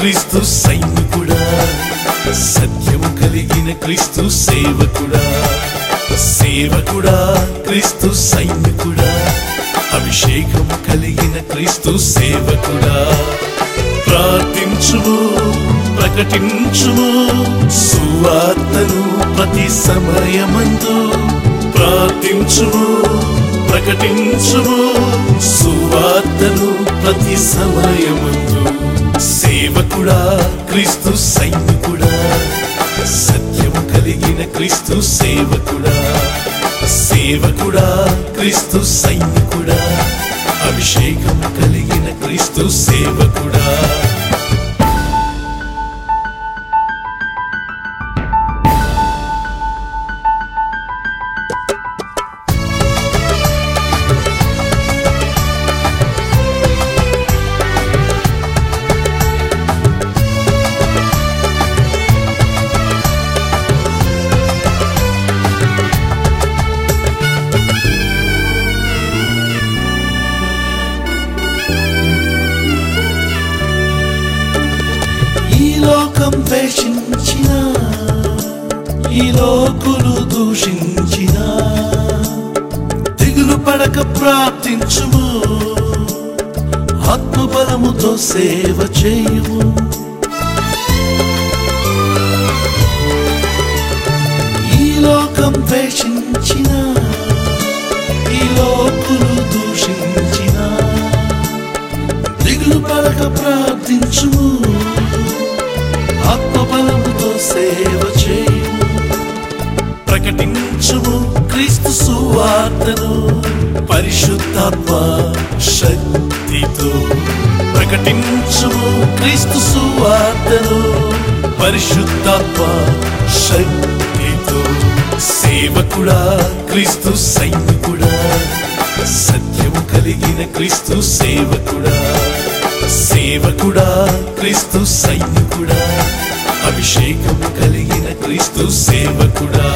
క్రీస్తు సైనికుడా సత్యము కలిగిన క్రీస్తు సేవకుడా సేవకుడా క్రీస్తు సైనికుడా అభిషేకం కలిగిన క్రీస్తు సేవకుడా ప్రార్థించుము ప్రకటించుము సువార్తను ప్రతి సమయమందు ప్రార్థించుము ప్రకటించుము సువార్తను ప్రతి సమయమందు సేవకుడా క్రీస్తు సైనికుడా సత్యము కలిగిన క్రీస్తు సేవకుడా సేవకుడా క్రీస్తు సైనికుడా అభిషేకం కలిగిన క్రీస్తు సేవకుడా ఈ లోకం ద్వేషించిన ఈ లోకులు దూషించిన దిగులు పడక ప్రార్థించుము ఆత్మబలముతో సేవ చేయుము ఈ లోకం ద్వేషించిన ఈ లోకులు దూషించిన దిగులు పడక ప్రార్థించుము ఆత్మబలముతో సేవ చేయుము ప్రకటించుము క్రీస్తు సువార్తను పరిశుద్ధాత్మ శక్తితో ప్రకటించుము క్రీస్తు సువార్తను పరిశుద్ధాత్మ శక్తితో సేవకుడా క్రీస్తు సైనికుడా సత్యము కలిగిన క్రీస్తు సేవకుడా సేవకుడా క్రీస్తు సైనికుడా అభిషేకం కలిగిన క్రీస్తు సేవకుడా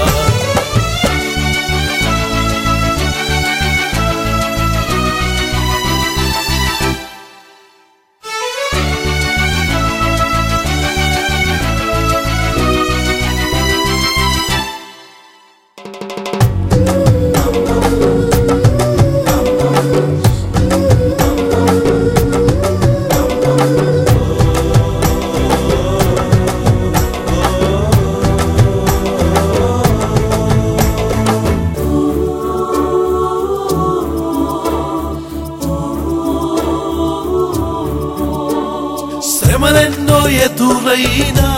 శ్రమలెన్నో ఎదురైనా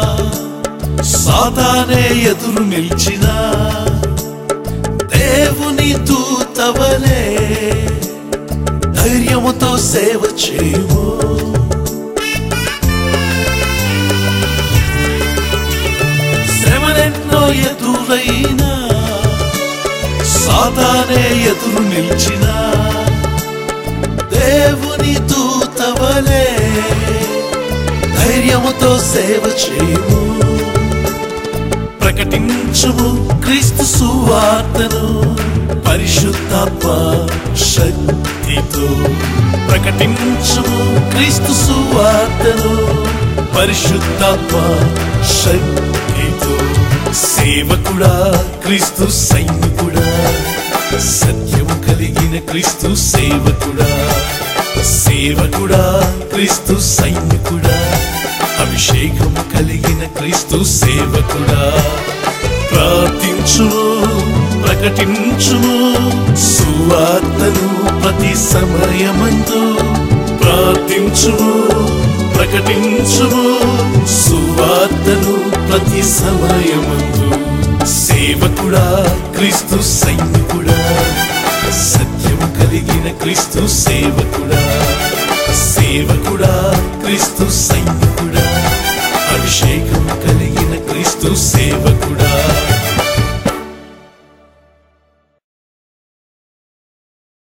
సాతానే ఎదురు నిలిచినా దేవుని దూతవలే ధైర్యముతో సేవ చేయము శ్రమలెన్నో ఎదురైనా సాతానే ఎదురు నిలిచినా దేవుని దూతవలే ధైర్యముతో సేవ చేయము ప్రకటించుము క్రీస్తు సువార్తను పరిశుద్ధాత్మ శక్తితో ప్రకటించుము క్రీస్తు సువార్తను పరిశుద్ధాత్మ శక్తితో సేవకుడా క్రీస్తు సైనికుడా సత్యము కలిగిన క్రీస్తు సేవకుడా సేవకుడా క్రీస్తు సైనికుడా అభిషేకం కలిగిన క్రీస్తు సేవకుడా ప్రార్థించుము ప్రకటించుము సువార్తను ప్రతి సమయమందు ప్రార్థించుము ప్రకటించుము సువార్తను ప్రతి సమయమందు సేవకుడా క్రీస్తు సైనికుడా సత్యము కలిగిన క్రీస్తు సేవకుడా సేవకుడా క్రీస్తు సైనికుడా అభిషేకం కలిగిన క్రీస్తు సేవకుడా